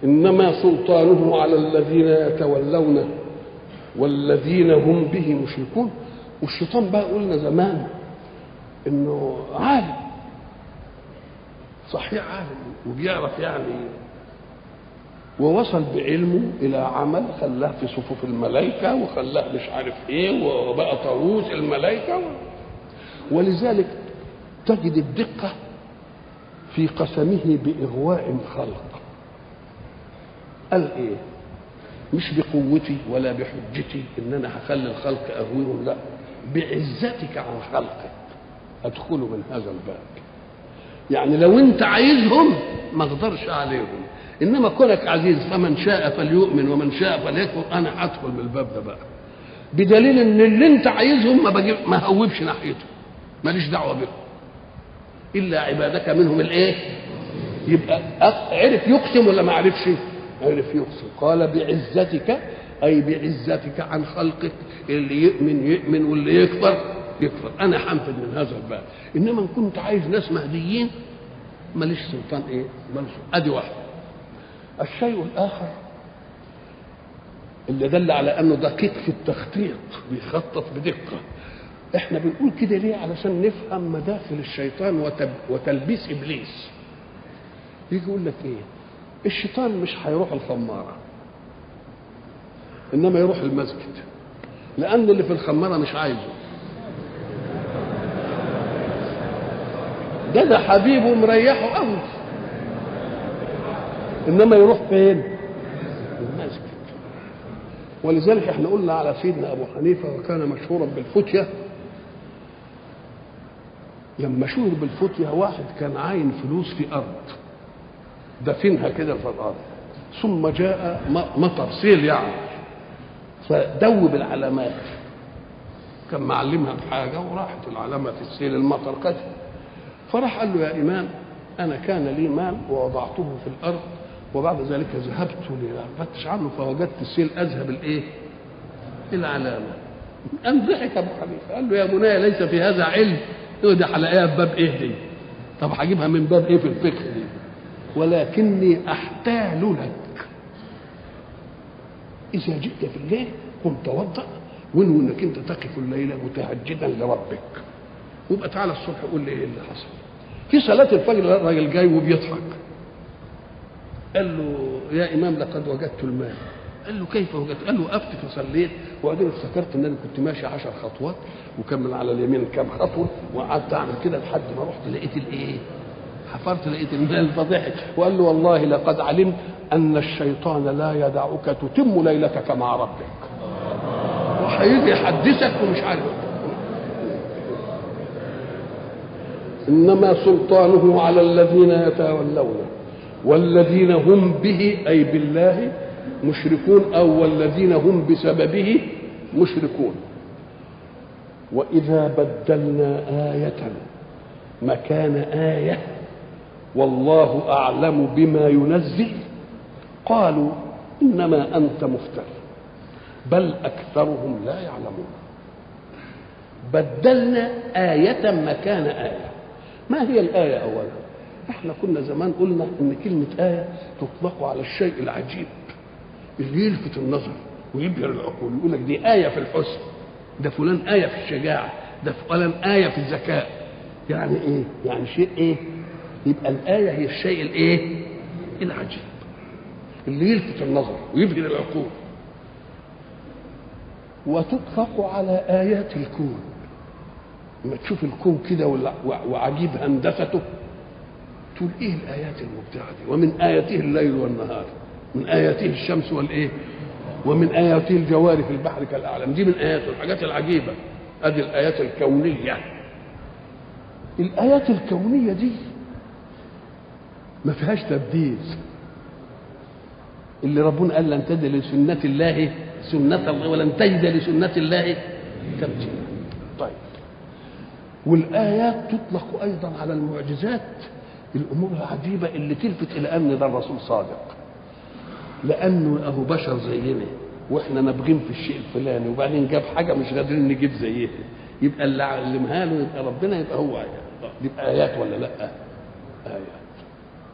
إنما سلطانه على الذين يتولونه والذين هم به مشركون والشيطان بقى قلنا زمان انه عالم صحيح عالم وبيعرف يعني ووصل بعلمه الى عمل خلاه في صفوف الملائكه وخلاه مش عارف ايه وبقى طاووس الملائكه و... ولذلك تجد الدقه في قسمه باغواء الخلق قال ايه مش بقوتي ولا بحجتي ان انا هخلي الخلق اغويهم لا بعزتك عن خلقك ادخلوا من هذا الباب يعني لو انت عايزهم ما اقدرش عليهم انما كونك عزيز فمن شاء فليؤمن ومن شاء فليكفر انا هدخل من الباب ده بقى بدليل ان اللي انت عايزهم ما بجيب ما هوبش ناحيته ماليش دعوه بهم الا عبادك منهم الايه يبقى عرف يقسم ولا ما عرفش عرف يقسم قال بعزتك اي بعزتك عن خلقك اللي يؤمن يؤمن واللي يكفر يكفر انا حنفذ من هذا الباب انما ان كنت عايز ناس مهديين ماليش سلطان ايه ماليش ادي واحد الشيء الاخر اللي دل على انه دقيق في التخطيط بيخطط بدقه احنا بنقول كده ليه علشان نفهم مداخل الشيطان وتب... وتلبيس ابليس يجي يقول لك ايه الشيطان مش هيروح الخماره انما يروح المسجد لان اللي في الخماره مش عايزه ده ده حبيبه مريحه قوي انما يروح فين المسجد ولذلك احنا قلنا على سيدنا ابو حنيفه وكان مشهورا بالفتيه لما شهر بالفتيه واحد كان عاين فلوس في ارض دفنها كده في الارض ثم جاء مطر سيل يعني فدوب العلامات كان معلمها بحاجه وراحت العلامه في السيل المطر كده فراح قال له يا امام انا كان لي مال ووضعته في الارض وبعد ذلك ذهبت لفتش عنه فوجدت السيل اذهب الايه؟ العلامه قام ضحك ابو حنيفه قال له يا منايا ليس في هذا علم ده هلاقيها في باب ايه دي؟ طب هجيبها من باب ايه في الفقه دي؟ ولكني احتال لك اذا جئت في الليل قم توضا وانو انك انت تقف الليله متهجدا لربك وابقى تعالى الصبح قول لي ايه اللي حصل في صلاه الفجر الراجل جاي وبيضحك قال له يا امام لقد وجدت المال قال له كيف وجدت؟ قال له وقفت فصليت وبعدين افتكرت ان انا كنت ماشي عشر خطوات وكان من على اليمين كام خطوه وقعدت اعمل كده لحد ما رحت لقيت الايه؟ حفرت لقيت المال فضحك وقال له والله لقد علمت ان الشيطان لا يدعك تتم ليلتك مع ربك وهيجي يحدثك ومش عارف انما سلطانه على الذين يتولونه والذين هم به اي بالله مشركون او والذين هم بسببه مشركون واذا بدلنا ايه مكان ايه والله اعلم بما ينزل قالوا انما انت مفتر بل اكثرهم لا يعلمون بدلنا ايه مكان ايه ما هي الايه اولا احنا كنا زمان قلنا ان كلمه ايه تطلق على الشيء العجيب اللي يلفت النظر ويبهر العقول يقول لك دي ايه في الحسن ده فلان ايه في الشجاعه ده فلان ايه في الذكاء يعني ايه يعني شيء ايه يبقى الايه هي الشيء الايه العجيب اللي يلفت النظر ويبهر العقول وتطلق على ايات الكون لما تشوف الكون كده وعجيب هندسته تقول ايه الايات المبدعه دي ومن اياته الليل والنهار من اياته الشمس والايه ومن اياته الجوار في البحر كالاعلام دي من اياته الحاجات العجيبه ادي الايات الكونيه الايات الكونيه دي ما فيهاش تبديل اللي ربنا قال لن تجد لسنة الله سنة الله ولن تجد لسنة الله تبديلا طيب والآيات تطلق أيضا على المعجزات الأمور العجيبة اللي تلفت إلى أن ده الرسول صادق لأنه أهو بشر زينا وإحنا نابغين في الشيء الفلاني وبعدين جاب حاجة مش قادرين نجيب زيها يبقى اللي علمها له يبقى ربنا يبقى هو آية يبقى آيات ولا لأ؟ آية